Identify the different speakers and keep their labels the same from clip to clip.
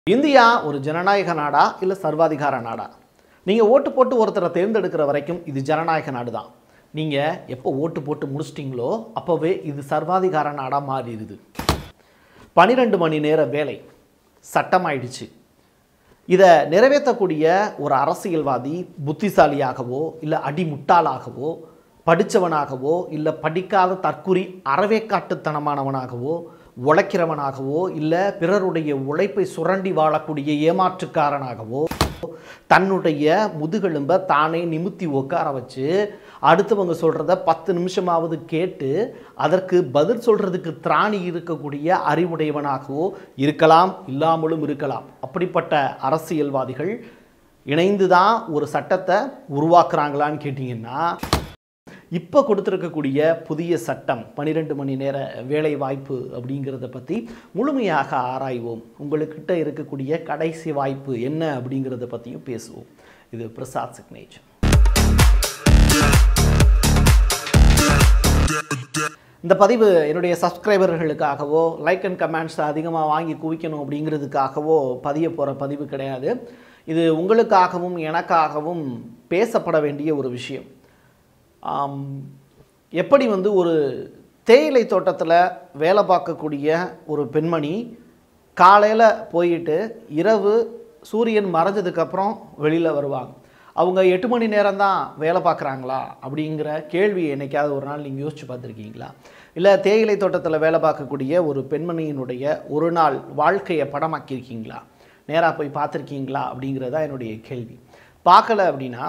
Speaker 1: India ஒரு ஜனநாயக நாடா இல்லை சர்வாதிகார நாடா நீங்கள் ஓட்டு போட்டு ஒருத்தரை தேர்ந்தெடுக்கிற வரைக்கும் இது ஜனநாயக நாடு தான் நீங்கள் எப்போ ஓட்டு போட்டு முடிச்சிட்டிங்களோ அப்போவே இது சர்வாதிகார நாடாக மாறிடுது பன்னிரெண்டு மணி நேர வேலை சட்டமாயிடுச்சு இதை நிறைவேற்றக்கூடிய ஒரு அரசியல்வாதி புத்திசாலியாகவோ இல்லை அடிமுட்டாளாகவோ படித்தவனாகவோ இல்லை படிக்காத தற்குறி அறவேக்காட்டுத்தனமானவனாகவோ உழைக்கிறவனாகவோ இல்லை பிறருடைய உழைப்பை சுரண்டி வாழக்கூடிய ஏமாற்றுக்காரனாகவோ தன்னுடைய முதுகெலும்பை தானே நிமித்தி உட்கார வச்சு அடுத்தவங்க சொல்கிறத பத்து நிமிஷமாவது கேட்டு அதற்கு பதில் சொல்கிறதுக்கு திராணி இருக்கக்கூடிய அறிவுடையவனாகவோ இருக்கலாம் இல்லாமலும் இருக்கலாம் அப்படிப்பட்ட அரசியல்வாதிகள் இணைந்து தான் ஒரு சட்டத்தை உருவாக்குறாங்களான்னு கேட்டிங்கன்னா இப்போ கொடுத்துருக்கக்கூடிய புதிய சட்டம் பன்னிரெண்டு மணி நேர வேலை வாய்ப்பு அப்படிங்கிறத பற்றி முழுமையாக ஆராய்வோம் உங்களுக்கிட்ட இருக்கக்கூடிய கடைசி வாய்ப்பு என்ன அப்படிங்கிறத பற்றியும் பேசுவோம் இது பிரசாத் சிக்னேச்சர் இந்த பதிவு என்னுடைய சப்ஸ்கிரைபர்களுக்காகவோ லைக் அண்ட் கமெண்ட்ஸ் அதிகமாக வாங்கி குவிக்கணும் அப்படிங்கிறதுக்காகவோ பதிய போகிற பதிவு கிடையாது இது உங்களுக்காகவும் எனக்காகவும் பேசப்பட வேண்டிய ஒரு விஷயம் ஆம், எப்படி வந்து ஒரு தேயிலை தோட்டத்தில் வேலை பார்க்கக்கூடிய ஒரு பெண்மணி காலையில் போயிட்டு இரவு சூரியன் மறைஞ்சதுக்கப்புறம் வெளியில் வருவாங்க அவங்க எட்டு மணி நேரம் தான் வேலை பார்க்குறாங்களா அப்படிங்கிற கேள்வி என்னைக்காவது ஒரு நாள் நீங்கள் யோசிச்சு பார்த்துருக்கீங்களா இல்லை தேயிலை தோட்டத்தில் வேலை பார்க்கக்கூடிய ஒரு பெண்மணியினுடைய ஒரு நாள் வாழ்க்கையை படமாக்கியிருக்கீங்களா நேராக போய் பார்த்துருக்கீங்களா அப்படிங்கிறது தான் என்னுடைய கேள்வி பார்க்கல அப்படின்னா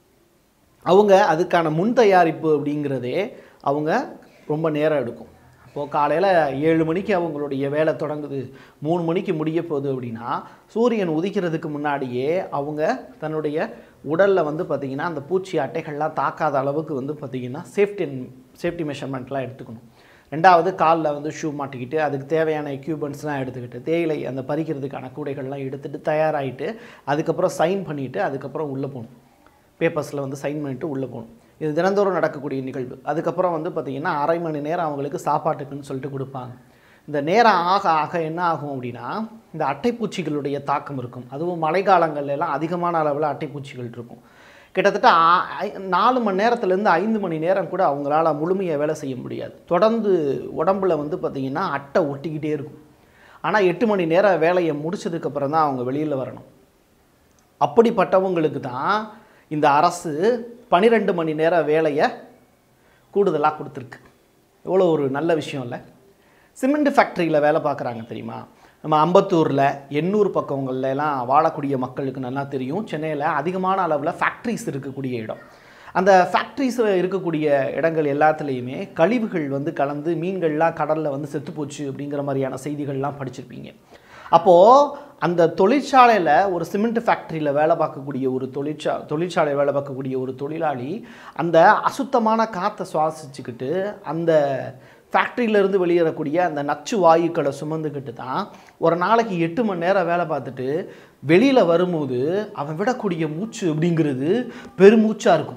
Speaker 1: அவங்க அதுக்கான முன் தயாரிப்பு அப்படிங்கிறதே அவங்க ரொம்ப நேரம் எடுக்கும் இப்போது காலையில் ஏழு மணிக்கு அவங்களுடைய வேலை தொடங்குது மூணு மணிக்கு முடிய போகுது அப்படின்னா சூரியன் உதிக்கிறதுக்கு முன்னாடியே அவங்க தன்னுடைய உடலில் வந்து பார்த்திங்கன்னா அந்த பூச்சி அட்டைகள்லாம் தாக்காத அளவுக்கு வந்து பார்த்திங்கன்னா சேஃப்டி சேஃப்டி மெஷர்மெண்ட்லாம் எடுத்துக்கணும் ரெண்டாவது காலில் வந்து ஷூ மாட்டிக்கிட்டு அதுக்கு தேவையான எக்யூப்மெண்ட்ஸ்லாம் எடுத்துக்கிட்டு தேயிலை அந்த பறிக்கிறதுக்கான கூடைகள்லாம் எடுத்துகிட்டு தயாராகிட்டு அதுக்கப்புறம் சைன் பண்ணிவிட்டு அதுக்கப்புறம் உள்ளே போகணும் பேப்பர்ஸில் வந்து சைன் பண்ணிட்டு உள்ளே போகணும் இது தினந்தோறும் நடக்கக்கூடிய நிகழ்வு அதுக்கப்புறம் வந்து பார்த்திங்கன்னா அரை மணி நேரம் அவங்களுக்கு சாப்பாட்டுக்குன்னு சொல்லிட்டு கொடுப்பாங்க இந்த நேரம் ஆக ஆக என்ன ஆகும் அப்படின்னா இந்த அட்டைப்பூச்சிகளுடைய தாக்கம் இருக்கும் அதுவும் மழைக்காலங்கள்ல எல்லாம் அதிகமான அளவில் அட்டைப்பூச்சிகள் இருக்கும் கிட்டத்தட்ட ஆ- ஐ- நாலு மணி நேரத்துலேருந்து ஐந்து மணி நேரம் கூட அவங்களால முழுமையாக வேலை செய்ய முடியாது தொடர்ந்து உடம்புல வந்து பார்த்திங்கன்னா அட்டை ஒட்டிக்கிட்டே இருக்கும் ஆனால் எட்டு மணி நேரம் வேலையை முடிச்சதுக்கப்புறம் தான் அவங்க வெளியில் வரணும் அப்படிப்பட்டவங்களுக்கு தான் இந்த அரசு பன்னிரெண்டு மணி நேர வேலையை கூடுதலாக கொடுத்துருக்கு எவ்வளோ ஒரு நல்ல விஷயம் இல்லை சிமெண்ட் ஃபேக்ட்ரியில் வேலை பார்க்குறாங்க தெரியுமா நம்ம அம்பத்தூரில் எண்ணூர் பக்கங்கள்ல எல்லாம் வாழக்கூடிய மக்களுக்கு நல்லா தெரியும் சென்னையில் அதிகமான அளவில் ஃபேக்ட்ரிஸ் இருக்கக்கூடிய இடம் அந்த ஃபேக்ட்ரிஸில் இருக்கக்கூடிய இடங்கள் எல்லாத்துலேயுமே கழிவுகள் வந்து கலந்து மீன்கள்லாம் கடலில் வந்து செத்துப்போச்சு அப்படிங்கிற மாதிரியான செய்திகள்லாம் படிச்சிருப்பீங்க அப்போது அந்த தொழிற்சாலையில் ஒரு சிமெண்ட் ஃபேக்ட்ரியில் வேலை பார்க்கக்கூடிய ஒரு தொழிற்சா தொழிற்சாலை வேலை பார்க்கக்கூடிய ஒரு தொழிலாளி அந்த அசுத்தமான காற்றை சுவாசிச்சுக்கிட்டு அந்த ஃபேக்ட்ரியிலேருந்து வெளியேறக்கூடிய அந்த நச்சு வாயுக்களை சுமந்துக்கிட்டு தான் ஒரு நாளைக்கு எட்டு மணி நேரம் வேலை பார்த்துட்டு வெளியில் வரும்போது அவன் விடக்கூடிய மூச்சு அப்படிங்கிறது பெருமூச்சாக இருக்கும்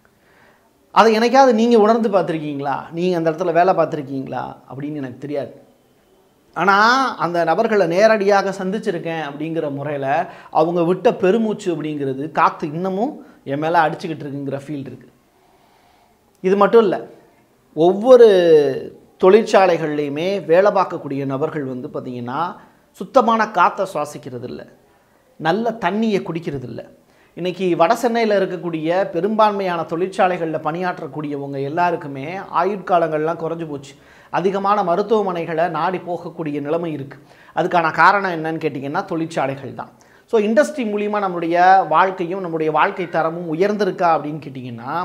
Speaker 1: அதை என்னைக்காவது நீங்கள் உணர்ந்து பார்த்துருக்கீங்களா நீங்கள் அந்த இடத்துல வேலை பார்த்துருக்கீங்களா அப்படின்னு எனக்கு தெரியாது ஆனால் அந்த நபர்களை நேரடியாக சந்திச்சிருக்கேன் அப்படிங்கிற முறையில் அவங்க விட்ட பெருமூச்சு அப்படிங்கிறது காற்று இன்னமும் என் மேலே அடிச்சுக்கிட்டு இருக்குங்கிற ஃபீல் இருக்குது இது மட்டும் இல்லை ஒவ்வொரு தொழிற்சாலைகள்லையுமே வேலை பார்க்கக்கூடிய நபர்கள் வந்து பார்த்திங்கன்னா சுத்தமான காற்றை சுவாசிக்கிறது இல்லை நல்ல தண்ணியை குடிக்கிறது இல்லை இன்றைக்கி வட சென்னையில் இருக்கக்கூடிய பெரும்பான்மையான தொழிற்சாலைகளில் பணியாற்றக்கூடியவங்க எல்லாருக்குமே ஆயுட்காலங்கள்லாம் குறைஞ்சு போச்சு அதிகமான மருத்துவமனைகளை நாடி போகக்கூடிய நிலைமை இருக்குது அதுக்கான காரணம் என்னன்னு கேட்டிங்கன்னா தொழிற்சாலைகள் தான் ஸோ இண்டஸ்ட்ரி மூலிமா நம்மளுடைய வாழ்க்கையும் நம்முடைய வாழ்க்கை தரமும் உயர்ந்திருக்கா அப்படின்னு கேட்டிங்கன்னா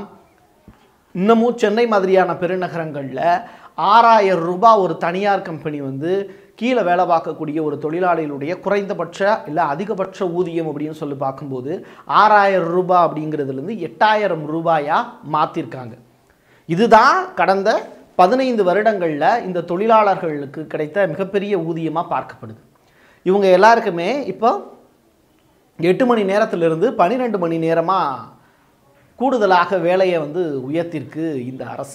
Speaker 1: இன்னமும் சென்னை மாதிரியான பெருநகரங்களில் ஆறாயிரம் ரூபாய் ஒரு தனியார் கம்பெனி வந்து கீழே வேலை பார்க்கக்கூடிய ஒரு தொழிலாளிகளுடைய குறைந்தபட்ச இல்லை அதிகபட்ச ஊதியம் அப்படின்னு சொல்லி பார்க்கும்போது ஆறாயிரம் ரூபாய் அப்படிங்கிறதுலேருந்து எட்டாயிரம் ரூபாயாக மாற்றிருக்காங்க இதுதான் கடந்த பதினைந்து வருடங்களில் இந்த தொழிலாளர்களுக்கு கிடைத்த மிகப்பெரிய ஊதியமாக பார்க்கப்படுது இவங்க எல்லாருக்குமே இப்போ எட்டு மணி நேரத்திலிருந்து பன்னிரெண்டு மணி நேரமாக கூடுதலாக வேலையை வந்து உயர்த்திருக்கு இந்த அரசு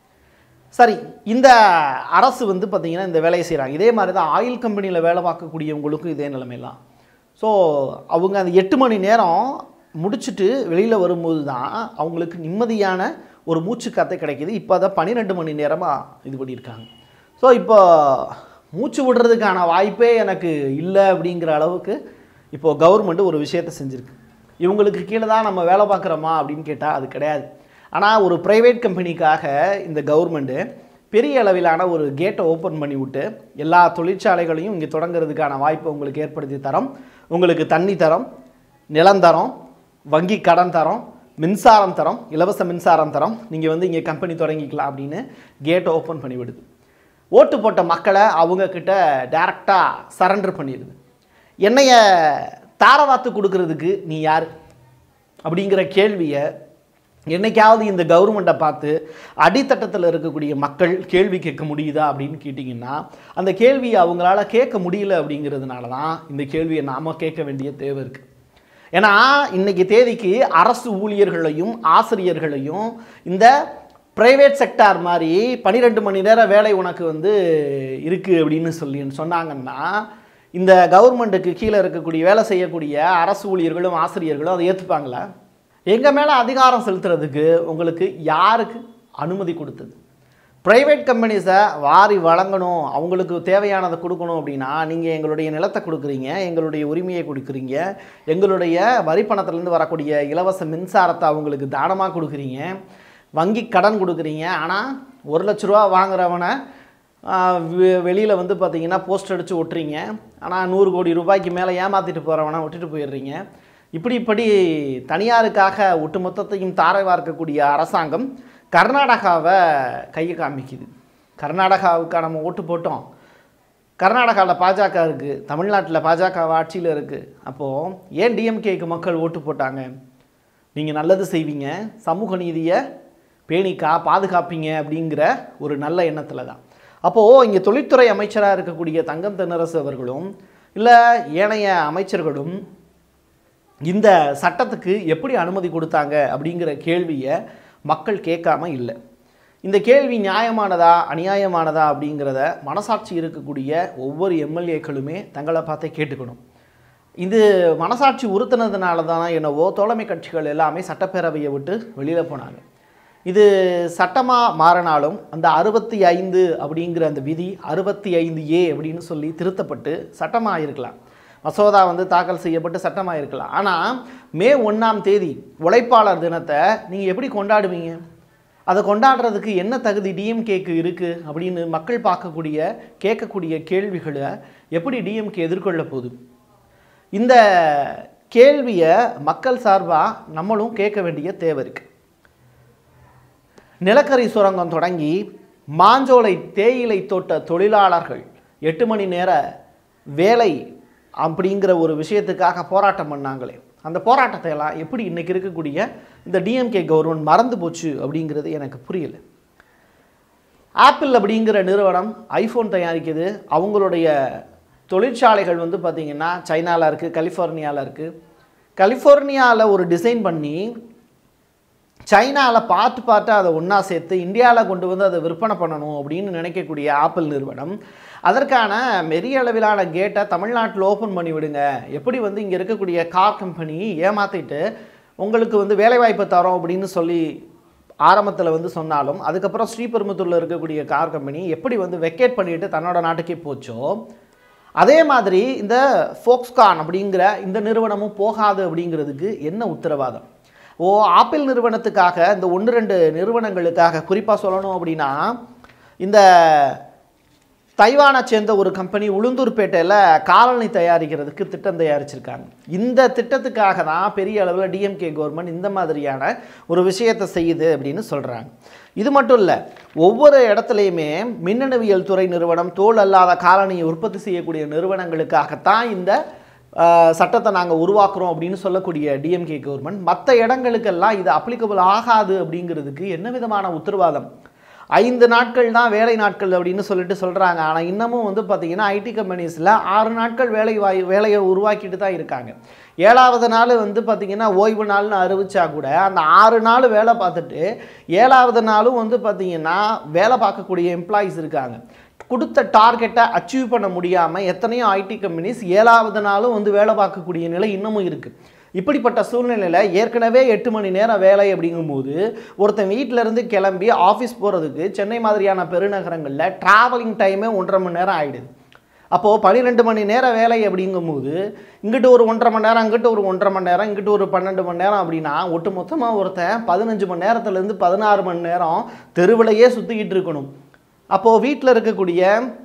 Speaker 1: சரி இந்த அரசு வந்து பார்த்திங்கன்னா இந்த வேலையை செய்கிறாங்க இதே மாதிரி தான் ஆயில் கம்பெனியில் வேலை பார்க்கக்கூடியவங்களுக்கும் இதே நிலைமைலாம் ஸோ அவங்க அந்த எட்டு மணி நேரம் முடிச்சுட்டு வெளியில் வரும்போது தான் அவங்களுக்கு நிம்மதியான ஒரு மூச்சு காற்று கிடைக்கிது இப்போ அதை பன்னிரெண்டு மணி நேரமாக இது பண்ணியிருக்காங்க ஸோ இப்போ மூச்சு விடுறதுக்கான வாய்ப்பே எனக்கு இல்லை அப்படிங்கிற அளவுக்கு இப்போது கவர்மெண்ட் ஒரு விஷயத்தை செஞ்சுருக்கு இவங்களுக்கு கீழே தான் நம்ம வேலை பார்க்குறோமா அப்படின்னு கேட்டால் அது கிடையாது ஆனால் ஒரு ப்ரைவேட் கம்பெனிக்காக இந்த கவர்மெண்ட்டு பெரிய அளவிலான ஒரு கேட்டை ஓப்பன் பண்ணி விட்டு எல்லா தொழிற்சாலைகளையும் இங்கே தொடங்குறதுக்கான வாய்ப்பை உங்களுக்கு ஏற்படுத்தி தரோம் உங்களுக்கு தண்ணி தரோம் நிலம் தரோம் வங்கி கடன் தரோம் மின்சாரம் தரோம் இலவச மின்சாரம் தரோம் நீங்கள் வந்து இங்கே கம்பெனி தொடங்கிக்கலாம் அப்படின்னு கேட்டை ஓப்பன் பண்ணி விடுது ஓட்டு போட்ட மக்களை அவங்கக்கிட்ட டேரெக்டாக சரண்டர் பண்ணிடுது என்னைய தாரவாத்து கொடுக்கறதுக்கு நீ யார் அப்படிங்கிற கேள்வியை என்னைக்காவது இந்த கவர்மெண்ட்டை பார்த்து அடித்தட்டத்தில் இருக்கக்கூடிய மக்கள் கேள்வி கேட்க முடியுதா அப்படின்னு கேட்டிங்கன்னா அந்த கேள்வியை அவங்களால கேட்க முடியல அப்படிங்கிறதுனால தான் இந்த கேள்வியை நாம் கேட்க வேண்டிய தேவை இருக்குது ஏன்னா இன்னைக்கு தேதிக்கு அரசு ஊழியர்களையும் ஆசிரியர்களையும் இந்த பிரைவேட் செக்டார் மாதிரி பன்னிரெண்டு மணி நேரம் வேலை உனக்கு வந்து இருக்குது அப்படின்னு சொல்லி சொன்னாங்கன்னா இந்த கவர்மெண்ட்டுக்கு கீழே இருக்கக்கூடிய வேலை செய்யக்கூடிய அரசு ஊழியர்களும் ஆசிரியர்களும் அதை ஏற்றுப்பாங்களா எங்கள் மேலே அதிகாரம் செலுத்துறதுக்கு உங்களுக்கு யாருக்கு அனுமதி கொடுத்தது ப்ரைவேட் கம்பெனிஸை வாரி வழங்கணும் அவங்களுக்கு தேவையானதை கொடுக்கணும் அப்படின்னா நீங்கள் எங்களுடைய நிலத்தை கொடுக்குறீங்க எங்களுடைய உரிமையை கொடுக்குறீங்க எங்களுடைய வரி பணத்துலேருந்து வரக்கூடிய இலவச மின்சாரத்தை அவங்களுக்கு தானமாக கொடுக்குறீங்க வங்கி கடன் கொடுக்குறீங்க ஆனால் ஒரு லட்ச ரூபா வாங்குறவனை வெளியில் வந்து பார்த்தீங்கன்னா போஸ்ட் அடித்து ஒட்டுறீங்க ஆனால் நூறு கோடி ரூபாய்க்கு மேலே ஏமாற்றிட்டு போகிறவனை விட்டுட்டு போயிடுறீங்க இப்படி இப்படி தனியாருக்காக ஒட்டுமொத்தத்தையும் தாரை வார்க்கக்கூடிய அரசாங்கம் கர்நாடகாவை கையை காமிக்குது கர்நாடகாவுக்கு நம்ம ஓட்டு போட்டோம் கர்நாடகாவில் பாஜக இருக்குது தமிழ்நாட்டில் பாஜக ஆட்சியில் இருக்குது அப்போது ஏன் டிஎம்கேக்கு மக்கள் ஓட்டு போட்டாங்க நீங்கள் நல்லது செய்வீங்க சமூக நீதியை பேணிக்கா பாதுகாப்பீங்க அப்படிங்கிற ஒரு நல்ல எண்ணத்தில் தான் அப்போது இங்கே தொழில்துறை அமைச்சராக இருக்கக்கூடிய தங்கம் தென்னரசு அவர்களும் இல்லை ஏனைய அமைச்சர்களும் இந்த சட்டத்துக்கு எப்படி அனுமதி கொடுத்தாங்க அப்படிங்கிற கேள்வியை மக்கள் கேட்காம இல்லை இந்த கேள்வி நியாயமானதா அநியாயமானதா அப்படிங்கிறத மனசாட்சி இருக்கக்கூடிய ஒவ்வொரு எம்எல்ஏக்களுமே தங்களை பார்த்தே கேட்டுக்கணும் இது மனசாட்சி உறுத்தினதுனால தான் என்னவோ தோழமை கட்சிகள் எல்லாமே சட்டப்பேரவையை விட்டு வெளியில் போனாங்க இது சட்டமாக மாறினாலும் அந்த அறுபத்தி ஐந்து அப்படிங்கிற அந்த விதி அறுபத்தி ஐந்து ஏ அப்படின்னு சொல்லி திருத்தப்பட்டு சட்டமாக இருக்கலாம் மசோதா வந்து தாக்கல் செய்யப்பட்டு சட்டமாக இருக்கலாம் ஆனால் மே ஒன்றாம் தேதி உழைப்பாளர் தினத்தை நீங்கள் எப்படி கொண்டாடுவீங்க அதை கொண்டாடுறதுக்கு என்ன தகுதி டிஎம்கேக்கு இருக்குது அப்படின்னு மக்கள் பார்க்கக்கூடிய கேட்கக்கூடிய கேள்விகளை எப்படி டிஎம்கே எதிர்கொள்ள போகுது இந்த கேள்வியை மக்கள் சார்பாக நம்மளும் கேட்க வேண்டிய தேவை இருக்குது நிலக்கரி சுரங்கம் தொடங்கி மாஞ்சோலை தேயிலை தோட்ட தொழிலாளர்கள் எட்டு மணி நேர வேலை அப்படிங்கிற ஒரு விஷயத்துக்காக போராட்டம் பண்ணாங்களே அந்த போராட்டத்தை எல்லாம் எப்படி இன்றைக்கி இருக்கக்கூடிய இந்த டிஎம்கே கவர்மெண்ட் மறந்து போச்சு அப்படிங்கிறது எனக்கு புரியல ஆப்பிள் அப்படிங்கிற நிறுவனம் ஐஃபோன் தயாரிக்குது அவங்களுடைய தொழிற்சாலைகள் வந்து பார்த்திங்கன்னா சைனாவில் இருக்குது கலிஃபோர்னியாவில் இருக்குது கலிஃபோர்னியாவில் ஒரு டிசைன் பண்ணி சைனாவில் பார்த்து பார்த்து அதை ஒன்றா சேர்த்து இந்தியாவில் கொண்டு வந்து அதை விற்பனை பண்ணணும் அப்படின்னு நினைக்கக்கூடிய ஆப்பிள் நிறுவனம் அதற்கான பெரிய அளவிலான கேட்டை தமிழ்நாட்டில் ஓப்பன் பண்ணி விடுங்க எப்படி வந்து இங்கே இருக்கக்கூடிய கார் கம்பெனி ஏமாற்றிட்டு உங்களுக்கு வந்து வேலைவாய்ப்பு தரோம் அப்படின்னு சொல்லி ஆரம்பத்தில் வந்து சொன்னாலும் அதுக்கப்புறம் ஸ்ரீபெரும்புத்தூரில் இருக்கக்கூடிய கார் கம்பெனி எப்படி வந்து வெக்கேட் பண்ணிட்டு தன்னோட நாட்டுக்கே போச்சோ அதே மாதிரி இந்த ஃபோக்ஸ்கான் அப்படிங்கிற இந்த நிறுவனமும் போகாது அப்படிங்கிறதுக்கு என்ன உத்தரவாதம் ஓ ஆப்பிள் நிறுவனத்துக்காக இந்த ஒன்று ரெண்டு நிறுவனங்களுக்காக குறிப்பாக சொல்லணும் அப்படின்னா இந்த தைவானை சேர்ந்த ஒரு கம்பெனி உளுந்தூர்பேட்டையில் காலனி தயாரிக்கிறதுக்கு திட்டம் தயாரிச்சிருக்காங்க இந்த திட்டத்துக்காக தான் பெரிய அளவில் டிஎம்கே கவர்மெண்ட் இந்த மாதிரியான ஒரு விஷயத்தை செய்யுது அப்படின்னு சொல்கிறாங்க இது மட்டும் இல்லை ஒவ்வொரு இடத்துலையுமே மின்னணுவியல் துறை நிறுவனம் தோல் அல்லாத காலனியை உற்பத்தி செய்யக்கூடிய நிறுவனங்களுக்காகத்தான் இந்த ஆஹ், சட்டத்தை நாங்கள் உருவாக்குறோம் அப்படின்னு சொல்லக்கூடிய டிஎம்கே கவர்மெண்ட் மற்ற இடங்களுக்கெல்லாம் இது அப்ளிகபிள் ஆகாது அப்படிங்கிறதுக்கு என்ன விதமான உத்தரவாதம் ஐந்து நாட்கள் தான் வேலை நாட்கள் அப்படின்னு சொல்லிட்டு சொல்கிறாங்க ஆனால் இன்னமும் வந்து பார்த்திங்கன்னா ஐடி கம்பெனிஸில் ஆறு நாட்கள் வேலை வாய் வேலையை உருவாக்கிட்டு தான் இருக்காங்க ஏழாவது நாள் வந்து பார்த்திங்கன்னா ஓய்வு நாள்னு அறிவிச்சா கூட அந்த ஆறு நாள் வேலை பார்த்துட்டு ஏழாவது நாளும் வந்து பார்த்திங்கன்னா வேலை பார்க்கக்கூடிய எம்ப்ளாயீஸ் இருக்காங்க கொடுத்த டார்கெட்டை அச்சீவ் பண்ண முடியாமல் எத்தனையோ ஐடி கம்பெனிஸ் ஏழாவது நாளும் வந்து வேலை பார்க்கக்கூடிய நிலை இன்னமும் இருக்குது இப்படிப்பட்ட சூழ்நிலையில் ஏற்கனவே எட்டு மணி நேரம் வேலை அப்படிங்கும்போது ஒருத்தன் வீட்டில இருந்து கிளம்பி ஆஃபீஸ் போகிறதுக்கு சென்னை மாதிரியான பெருநகரங்களில் ட்ராவலிங் டைமே ஒன்றரை மணி நேரம் ஆகிடுது அப்போது பன்னிரெண்டு மணி நேரம் வேலை அப்படிங்கும்போது இங்கிட்டு ஒரு ஒன்றரை மணி நேரம் அங்கிட்டு ஒரு ஒன்றரை மணி நேரம் இங்கிட்டு ஒரு பன்னெண்டு மணி நேரம் அப்படின்னா ஒட்டு மொத்தமாக ஒருத்தன் பதினஞ்சு மணி நேரத்துலேருந்து பதினாறு மணி நேரம் தெருவிலையே சுற்றிக்கிட்டு இருக்கணும் அப்போது வீட்டில் இருக்கக்கூடிய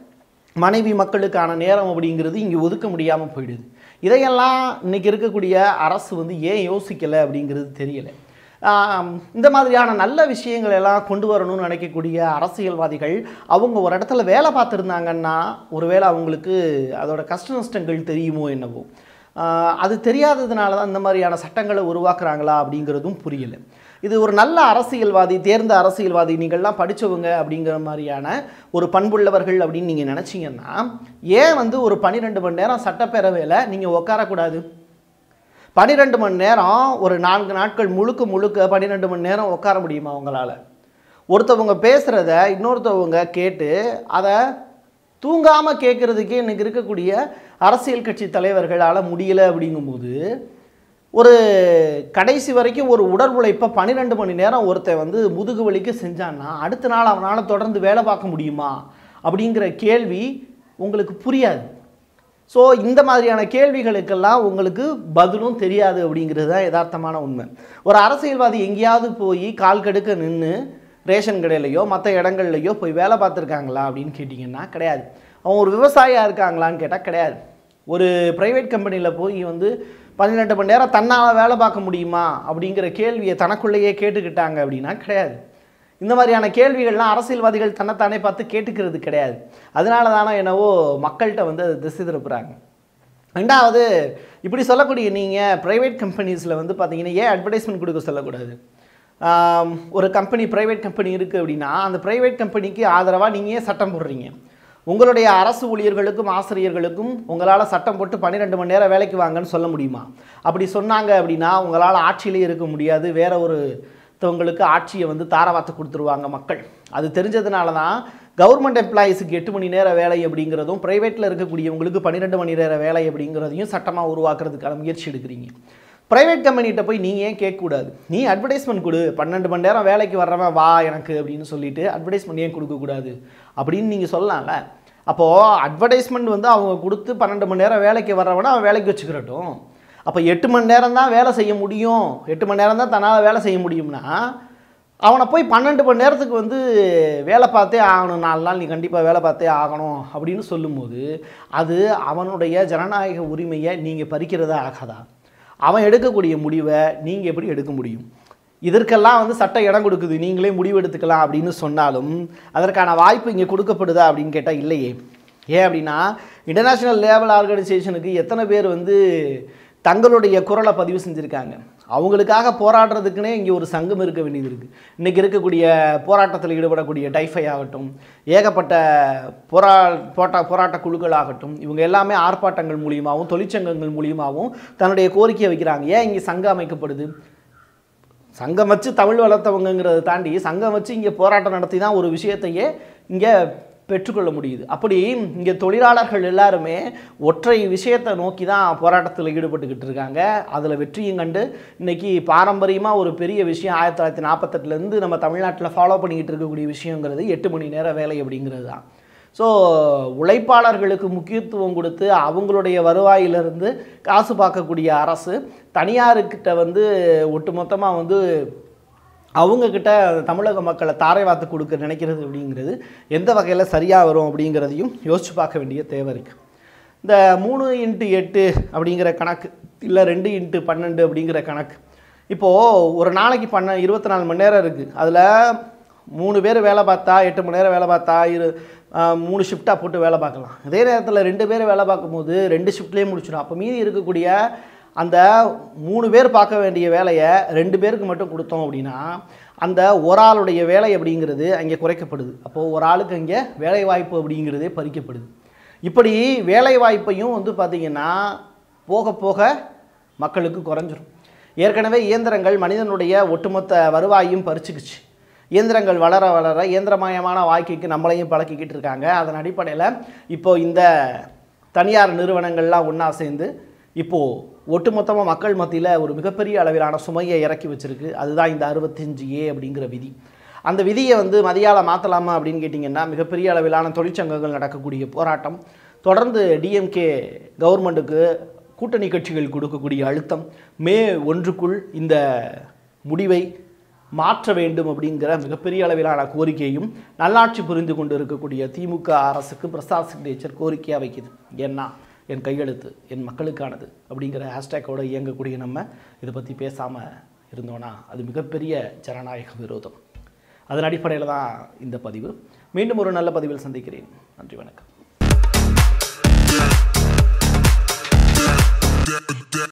Speaker 1: மனைவி மக்களுக்கான நேரம் அப்படிங்கிறது இங்கே ஒதுக்க முடியாமல் போயிடுது இதையெல்லாம் இன்னைக்கு இருக்கக்கூடிய அரசு வந்து ஏன் யோசிக்கலை அப்படிங்கிறது தெரியலை ஆம், இந்த மாதிரியான நல்ல விஷயங்கள் எல்லாம் கொண்டு வரணும்னு நினைக்கக்கூடிய அரசியல்வாதிகள் அவங்க ஒரு இடத்துல வேலை பார்த்துருந்தாங்கன்னா ஒருவேளை அவங்களுக்கு அதோட கஷ்ட நஷ்டங்கள் தெரியுமோ என்னவோ ஆஹ், அது தெரியாததுனால தான் இந்த மாதிரியான சட்டங்களை உருவாக்குறாங்களா அப்படிங்கிறதும் புரியலை இது ஒரு நல்ல அரசியல்வாதி தேர்ந்த அரசியல்வாதி நீங்கள்லாம் படித்தவங்க அப்படிங்கிற மாதிரியான ஒரு பண்புள்ளவர்கள் அப்படின்னு நீங்கள் நினச்சிங்கன்னா ஏன் வந்து ஒரு பன்னிரெண்டு மணி நேரம் சட்டப்பேரவையில் நீங்கள் உட்காரக்கூடாது பன்னிரெண்டு மணி நேரம் ஒரு நான்கு நாட்கள் முழுக்க முழுக்க பன்னிரெண்டு மணி நேரம் உட்கார முடியுமா உங்களால் ஒருத்தவங்க பேசுகிறத இன்னொருத்தவங்க கேட்டு அதை தூங்காமல் கேட்குறதுக்கே இன்னைக்கு இருக்கக்கூடிய அரசியல் கட்சி தலைவர்களால் முடியலை அப்படிங்கும்போது ஒரு கடைசி வரைக்கும் ஒரு உடல் உழைப்பை பன்னிரெண்டு மணி நேரம் ஒருத்தன் வந்து முதுகு வலிக்கு செஞ்சான்னா அடுத்த நாள் அவனால் தொடர்ந்து வேலை பார்க்க முடியுமா அப்படிங்கிற கேள்வி உங்களுக்கு புரியாது ஸோ இந்த மாதிரியான கேள்விகளுக்கெல்லாம் உங்களுக்கு பதிலும் தெரியாது அப்படிங்கிறது தான் யதார்த்தமான உண்மை ஒரு அரசியல்வாதி எங்கேயாவது போய் கால் கடுக்க நின்று ரேஷன் கடையிலையோ மற்ற இடங்கள்லையோ போய் வேலை பார்த்துருக்காங்களா அப்படின்னு கேட்டிங்கன்னா கிடையாது அவன் ஒரு விவசாயியாக இருக்காங்களான்னு கேட்டால் கிடையாது ஒரு ப்ரைவேட் கம்பெனியில் போய் வந்து பன்னிரெண்டு மணி நேரம் தன்னால் வேலை பார்க்க முடியுமா அப்படிங்கிற கேள்வியை தனக்குள்ளேயே கேட்டுக்கிட்டாங்க அப்படின்னா கிடையாது இந்த மாதிரியான கேள்விகள்லாம் அரசியல்வாதிகள் தன்னைத்தானே பார்த்து கேட்டுக்கிறது கிடையாது அதனால தானே என்னவோ மக்கள்கிட்ட வந்து அது திசை திருப்புறாங்க ரெண்டாவது இப்படி சொல்லக்கூடிய நீங்கள் ப்ரைவேட் கம்பெனிஸில் வந்து பார்த்தீங்கன்னா ஏன் அட்வர்டைஸ்மெண்ட் கொடுக்க சொல்லக்கூடாது ஆம், ஒரு கம்பெனி ப்ரைவேட் கம்பெனி இருக்குது அப்படின்னா அந்த ப்ரைவேட் கம்பெனிக்கு ஆதரவாக நீங்கள் ஏன் சட்டம் போடுறீங்க உங்களுடைய அரசு ஊழியர்களுக்கும் ஆசிரியர்களுக்கும் உங்களால் சட்டம் போட்டு பன்னிரெண்டு மணி நேரம் வேலைக்கு வாங்கன்னு சொல்ல முடியுமா அப்படி சொன்னாங்க அப்படின்னா உங்களால் ஆட்சியிலே இருக்க முடியாது வேற ஒரு தவங்களுக்கு ஆட்சியை வந்து தாரவாத்து கொடுத்துருவாங்க மக்கள் அது தெரிஞ்சதுனால தான் கவர்மெண்ட் எம்ப்ளாயீஸுக்கு எட்டு மணி நேர வேலை அப்படிங்கிறதும் ப்ரைவேட்டில் இருக்கக்கூடியவங்களுக்கு பன்னிரெண்டு மணி நேர வேலை அப்படிங்கிறதையும் சட்டமாக உருவாக்குறதுக்கான முயற்சி எடுக்கிறீங்க ப்ரைவேட் கம்பெனிகிட்ட போய் நீங்கள் ஏன் கேட்கக்கூடாது நீ அட்வர்டைஸ்மெண்ட் கொடு பன்னெண்டு மணி நேரம் வேலைக்கு வர்றவன் வா எனக்கு அப்படின்னு சொல்லிட்டு அட்வர்டைஸ்மெண்ட் ஏன் கொடுக்கக்கூடாது அப்படின்னு நீங்கள் சொல்லலாம்ல அப்போது அட்வர்டைஸ்மெண்ட் வந்து அவங்க கொடுத்து பன்னெண்டு மணி நேரம் வேலைக்கு வர்றவனை அவன் வேலைக்கு வச்சுக்கிறட்டும் அப்போ எட்டு மணி நேரம் தான் வேலை செய்ய முடியும் எட்டு மணி நேரம் தான் தன்னால் வேலை செய்ய முடியும்னா அவனை போய் பன்னெண்டு மணி நேரத்துக்கு வந்து வேலை பார்த்தே ஆகணும் நாலு நாள் நீ கண்டிப்பாக வேலை பார்த்தே ஆகணும் அப்படின்னு சொல்லும்போது அது அவனுடைய ஜனநாயக உரிமையை நீங்கள் பறிக்கிறதா ஆகாதா அவன் எடுக்கக்கூடிய முடிவை நீங்கள் எப்படி எடுக்க முடியும் இதற்கெல்லாம் வந்து சட்டம் இடம் கொடுக்குது நீங்களே முடிவு எடுத்துக்கலாம் அப்படின்னு சொன்னாலும் அதற்கான வாய்ப்பு இங்கே கொடுக்கப்படுதா அப்படின்னு கேட்டால் இல்லையே ஏன் அப்படின்னா இன்டர்நேஷ்னல் லேபல் ஆர்கனைசேஷனுக்கு எத்தனை பேர் வந்து தங்களுடைய குரலை பதிவு செஞ்சுருக்காங்க அவங்களுக்காக போராடுறதுக்குனே இங்கே ஒரு சங்கம் இருக்க வேண்டியது இருக்குது இன்றைக்கி இருக்கக்கூடிய போராட்டத்தில் ஈடுபடக்கூடிய டைஃபை ஆகட்டும் ஏகப்பட்ட போரா போட்டா போராட்ட குழுக்கள் ஆகட்டும் இவங்க எல்லாமே ஆர்ப்பாட்டங்கள் மூலியமாகவும் தொழிற்சங்கங்கள் மூலியமாகவும் தன்னுடைய கோரிக்கையை வைக்கிறாங்க ஏன் இங்கே சங்கம் அமைக்கப்படுது சங்கம் வச்சு தமிழ் வளர்த்தவங்கிறத தாண்டி சங்கம் வச்சு இங்கே போராட்டம் நடத்தி தான் ஒரு விஷயத்தையே இங்கே பெற்றுக்கொள்ள முடியுது அப்படி இங்கே தொழிலாளர்கள் எல்லாருமே ஒற்றை விஷயத்தை நோக்கி தான் போராட்டத்தில் ஈடுபட்டுக்கிட்டு இருக்காங்க அதில் வெற்றியும் கண்டு இன்னைக்கு பாரம்பரியமாக ஒரு பெரிய விஷயம் ஆயிரத்தி தொள்ளாயிரத்தி நாற்பத்தெட்டுலேருந்து நம்ம தமிழ்நாட்டில் ஃபாலோ பண்ணிக்கிட்டு இருக்கக்கூடிய விஷயங்கிறது எட்டு மணி நேர வேலை அப்படிங்கிறது தான் ஸோ உழைப்பாளர்களுக்கு முக்கியத்துவம் கொடுத்து அவங்களுடைய வருவாயிலிருந்து காசு பார்க்கக்கூடிய அரசு தனியாருக்கிட்ட வந்து ஒட்டுமொத்தமாக வந்து அவங்கக்கிட்ட தமிழக மக்களை தாரை வாத்து கொடுக்க நினைக்கிறது அப்படிங்கிறது எந்த வகையில் சரியாக வரும் அப்படிங்கிறதையும் யோசிச்சு பார்க்க வேண்டிய தேவை இருக்குது இந்த மூணு இன்ட்டு எட்டு அப்படிங்கிற கணக்கு இல்லை ரெண்டு இன்ட்டு பன்னெண்டு அப்படிங்கிற கணக்கு இப்போது ஒரு நாளைக்கு பண்ண இருபத்தி நாலு மணி நேரம் இருக்குது அதில் மூணு பேர் வேலை பார்த்தா எட்டு மணி நேரம் வேலை பார்த்தா இரு ஆஹ், மூணு ஷிஃப்டாக போட்டு வேலை பார்க்கலாம் அதே நேரத்தில் ரெண்டு பேர் வேலை பார்க்கும்போது ரெண்டு ஷிஃப்ட்லேயே முடிச்சிடும் அப்போ மீதி இருக்கக்கூடிய அந்த மூணு பேர் பார்க்க வேண்டிய வேலையை ரெண்டு பேருக்கு மட்டும் கொடுத்தோம் அப்படின்னா அந்த ஒரு ஆளுடைய வேலை அப்படிங்கிறது அங்கே குறைக்கப்படுது அப்போது ஒரு ஆளுக்கு அங்கே வேலை வாய்ப்பு அப்படிங்கிறதே பறிக்கப்படுது இப்படி வேலை வாய்ப்பையும் வந்து பார்த்திங்கன்னா போக போக மக்களுக்கு குறைஞ்சிரும் ஏற்கனவே இயந்திரங்கள் மனிதனுடைய ஒட்டுமொத்த வருவாயும் பறிச்சுக்குச்சு இயந்திரங்கள் வளர வளர இயந்திரமயமான வாழ்க்கைக்கு நம்மளையும் பழக்கிக்கிட்டு இருக்காங்க அதன் அடிப்படையில் இப்போ இந்த தனியார் நிறுவனங்கள்லாம் ஒன்றா சேர்ந்து இப்போது ஒட்டுமொத்தமாக மக்கள் மத்தியில் ஒரு மிகப்பெரிய அளவிலான சுமையை இறக்கி வச்சிருக்கு அதுதான் இந்த அறுபத்தஞ்சு ஏ அப்படிங்கிற விதி அந்த விதியை வந்து மதியால மாற்றலாமா அப்படின்னு கேட்டிங்கன்னா மிகப்பெரிய அளவிலான தொழிற்சங்கங்கள் நடக்கக்கூடிய போராட்டம் தொடர்ந்து டிஎம்கே கவர்மெண்ட்டுக்கு கூட்டணி கட்சிகள் கொடுக்கக்கூடிய அழுத்தம் மே ஒன்றுக்குள் இந்த முடிவை மாற்ற வேண்டும் அப்படிங்கிற மிகப்பெரிய அளவிலான கோரிக்கையும் நல்லாட்சி புரிந்து கொண்டு இருக்கக்கூடிய திமுக அரசுக்கு பிரசாத் சிக்னேச்சர் கோரிக்கையாக வைக்குது ஏன்னா என் கையெழுத்து என் மக்களுக்கானது அப்படிங்கிற ஹேஷ்டேக்கோடு இயங்கக்கூடிய நம்ம இதை பற்றி பேசாமல் இருந்தோன்னா அது மிகப்பெரிய ஜனநாயக விரோதம் அதன் அடிப்படையில் தான் இந்த பதிவு மீண்டும் ஒரு நல்ல பதிவில் சந்திக்கிறேன் நன்றி வணக்கம்